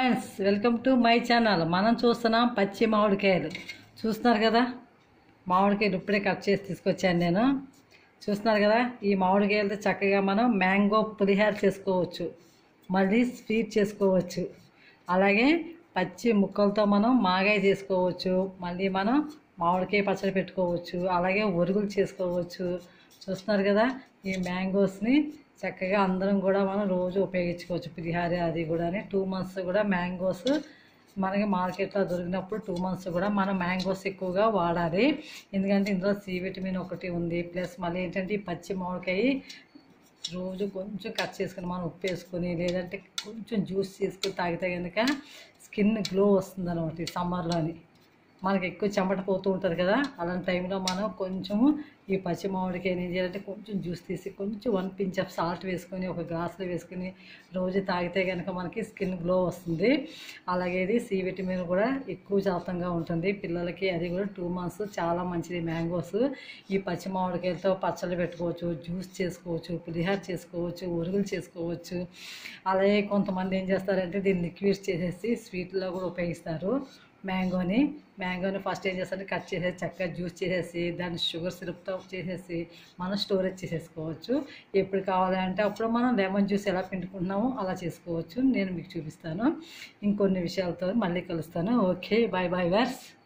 friends welcome to my channel మనం చూస్తున్నాం పచ్చి మామిడికాయలు చూస్తున్నారు కదా మామిడికాయలు ఇప్పుడే కట్ చేసి తీసుకొచ్చాను నేను చూస్తున్నారు కదా ఈ మామిడికాయలతో చక్కగా మనం మ్యాంగో పులిహార చేసుకోవచ్చు మళ్ళీ స్వీట్ చేసుకోవచ్చు అలాగే పచ్చి ముక్కలతో మనం మాగాయ చేసుకోవచ్చు మళ్ళీ మనం మామిడికాయ పచ్చడి పెట్టుకోవచ్చు అలాగే ఒరుగులు చేసుకోవచ్చు చూస్తున్నారు కదా ఈ మ్యాంగోస్ని చక్కగా అందరం కూడా మనం రోజు ఉపయోగించుకోవచ్చు పులిహార అది కూడా టూ మంత్స్ కూడా మ్యాంగోస్ మనకి మార్కెట్లో దొరికినప్పుడు టూ మంత్స్ కూడా మనం మ్యాంగోస్ ఎక్కువగా వాడాలి ఎందుకంటే ఇందులో సి విటమిన్ ఒకటి ఉంది ప్లస్ మళ్ళీ ఏంటంటే ఈ పచ్చి మామిడికాయ రోజు కొంచెం కట్ చేసుకుని మనం ఉప్పు వేసుకొని లేదంటే కొంచెం జ్యూస్ చేసుకుని తాగితే కనుక స్కిన్ గ్లో వస్తుంది అనమాట ఈ సమ్మర్లోని మనకి ఎక్కువ చెమట పోతూ ఉంటుంది కదా అలాంటి టైంలో మనం కొంచెము ఈ పచ్చి మామిడికాయ ఏం చేయాలంటే కొంచెం జ్యూస్ తీసి కొంచెం వన్ పించ్ ఆఫ్ సాల్ట్ వేసుకొని ఒక గ్లాసులో వేసుకొని రోజు తాగితే కనుక మనకి స్కిన్ గ్లో వస్తుంది అలాగే ఇది సి విటమిన్ కూడా ఎక్కువ శాతంగా ఉంటుంది పిల్లలకి అది కూడా టూ మంత్స్ చాలా మంచిది మ్యాంగోస్ ఈ పచ్చి మామిడికాయలతో పచ్చళ్ళు పెట్టుకోవచ్చు జ్యూస్ చేసుకోవచ్చు పులిహార చేసుకోవచ్చు ఉరుగులు చేసుకోవచ్చు అలాగే కొంతమంది ఏం చేస్తారంటే దీన్ని లిక్విడ్స్ చేసేసి స్వీట్లో కూడా ఉపయోగిస్తారు మ్యాంగోని మ్యాంగోని ఫస్ట్ ఏం చేస్తారంటే కట్ చేసేసి చక్కగా జ్యూస్ చేసేసి దాన్ని షుగర్ సిరప్తో చేసేసి మనం స్టోరేజ్ చేసేసుకోవచ్చు ఎప్పుడు కావాలంటే అప్పుడు మనం లెమన్ జ్యూస్ ఎలా పిండుకుంటున్నామో అలా చేసుకోవచ్చు నేను మీకు చూపిస్తాను ఇంకొన్ని విషయాలతో మళ్ళీ కలుస్తాను ఓకే బాయ్ బాయ్ వర్స్